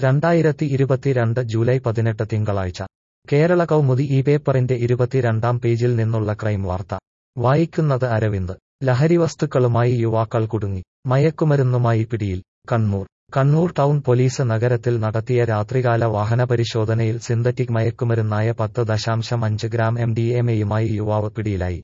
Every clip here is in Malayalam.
രണ്ടായിരത്തി ഇരുപത്തിരണ്ട് ജൂലൈ പതിനെട്ട് തിങ്കളാഴ്ച കേരള കൗമുദി ഈ പേപ്പറിന്റെ ഇരുപത്തിരണ്ടാം പേജിൽ നിന്നുള്ള ക്രൈം വാർത്ത വായിക്കുന്നത് അരവിന്ദ് ലഹരിവസ്തുക്കളുമായി യുവാക്കൾ കുടുങ്ങി മയക്കുമരുന്നുമായി പിടിയിൽ കണ്ണൂർ കണ്ണൂർ ടൗൺ പോലീസ് നഗരത്തിൽ നടത്തിയ രാത്രികാല വാഹനപരിശോധനയിൽ സിന്തറ്റിക് മയക്കുമരുന്നായ പത്ത് ദശാംശം അഞ്ച് ഗ്രാം എം ഡി എം എയുമായി യുവാവ് പിടിയിലായി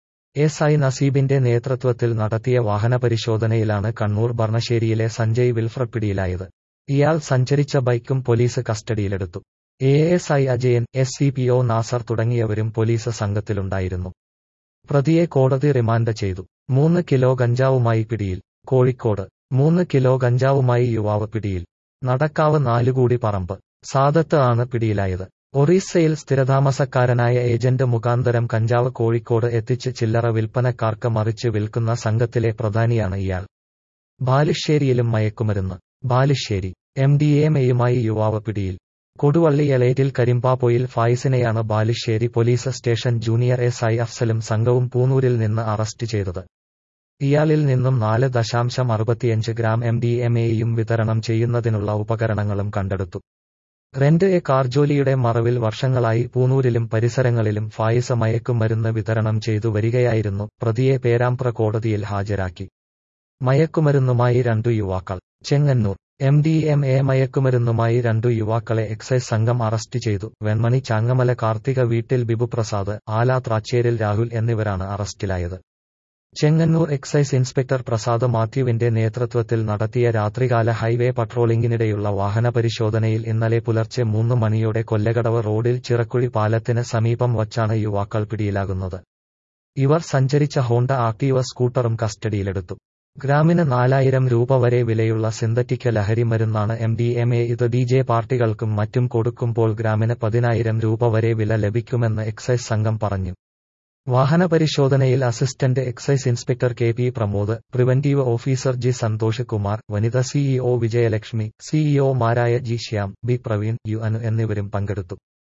എസ് ഐ നസീബിന്റെ നേതൃത്വത്തിൽ നടത്തിയ വാഹനപരിശോധനയിലാണ് കണ്ണൂർ ബർണശ്ശേരിയിലെ സഞ്ജയ് വിൽഫ്രഡ് പിടിയിലായത് ഇയാൾ സഞ്ചരിച്ച ബൈക്കും പോലീസ് കസ്റ്റഡിയിലെടുത്തു A S I Ajayan S C P O Nasar തുടങ്ങിയവരും പോലീസ് സംഘത്തിലുണ്ടായിരുന്നു പ്രതിയെ കോടതി റിമാൻഡ് ചെയ്തു മൂന്ന് കിലോ ഗഞ്ചാവുമായി പിടിയിൽ കോഴിക്കോട് മൂന്ന് കിലോ ഗഞ്ചാവുമായി യുവാവ് പിടിയിൽ നടക്കാവ് നാലുകൂടി പറമ്പ് സാദത്ത് ആണ് പിടിയിലായത് ഒറീസയിൽ സ്ഥിരതാമസക്കാരനായ ഏജന്റ് മുഖാന്തരം കഞ്ചാവ് കോഴിക്കോട് എത്തിച്ച് ചില്ലറ വിൽപ്പനക്കാർക്ക് മറിച്ച് വിൽക്കുന്ന സംഘത്തിലെ പ്രധാനിയാണ് ഇയാൾ ബാലുശ്ശേരിയിലും മയക്കുമരുന്ന് ബാലുശ്ശേരി എം ഡി എം എയുമായി യുവാവ് പിടിയിൽ കൊടുവള്ളി എളേറ്റിൽ കരിമ്പാപ്പൊയിൽ ഫായിസിനെയാണ് Balussery police station junior S I അഫ്സലും സംഘവും പൂനൂരിൽ നിന്ന് അറസ്റ്റ് ചെയ്തത് ഇയാളിൽ നിന്നും നാല് ദശാംശം അറുപത്തിയഞ്ച് ഗ്രാം എം ഡി എം എയും വിതരണം ചെയ്യുന്നതിനുള്ള ഉപകരണങ്ങളും കണ്ടെടുത്തു റെന്റ് എ കാർ ജോലിയുടെ മറവിൽ വർഷങ്ങളായി പൂനൂരിലും പരിസരങ്ങളിലും ഫായിസ മയക്കുമരുന്ന് വിതരണം ചെയ്തു വരികയായിരുന്നു പ്രതിയെ പേരാമ്പ്ര കോടതിയിൽ ഹാജരാക്കി മയക്കുമരുന്നുമായി രണ്ടു യുവാക്കൾ Chengannur M D M A മയക്കുമരുന്നുമായി രണ്ടു യുവാക്കളെ എക്സൈസ് സംഘം അറസ്റ്റ് ചെയ്തു വെൺമണി ചാങ്ങമല കാർത്തിക വീട്ടിൽ ബിബു പ്രസാദ് ആലാ ത്രാച്ചേരിൽ രാഹുൽ എന്നിവരാണ് അറസ്റ്റിലായത് ചെങ്ങന്നൂർ എക്സൈസ് ഇൻസ്പെക്ടർ പ്രസാദ് മാത്യുവിന്റെ നേതൃത്വത്തിൽ നടത്തിയ രാത്രികാല ഹൈവേ പട്രോളിംഗിനിടെയുള്ള വാഹന പരിശോധനയിൽ ഇന്നലെ പുലർച്ചെ മൂന്ന് മണിയോടെ കൊല്ലകടവ് റോഡിൽ ചിറക്കുഴി പാലത്തിന് സമീപം വച്ചാണ് യുവാക്കൾ പിടിയിലാകുന്നത് ഇവർ സഞ്ചരിച്ച ഹോണ്ട ആക്ടീവ സ്കൂട്ടറും കസ്റ്റഡിയിലെടുത്തു ഗ്രാമിന് നാലായിരം രൂപ വരെ വിലയുള്ള സിന്തറ്റിക് ലഹരി മരുന്നാണ് എം ഡി എം എ ഇത് ഡി ജെ പാർട്ടികൾക്കും മറ്റും കൊടുക്കുമ്പോൾ ഗ്രാമിന് പതിനായിരം രൂപ വരെ വില ലഭിക്കുമെന്ന് എക്സൈസ് സംഘം പറഞ്ഞു വാഹന പരിശോധനയിൽ assistant excise inspector K P Pramod preventive officer G Santhosh Kumar വനിത സിഇഒ വിജയലക്ഷ്മി സിഇഒമാരായ G Shyam B Praveen U Anu എന്നിവരും പങ്കെടുത്തു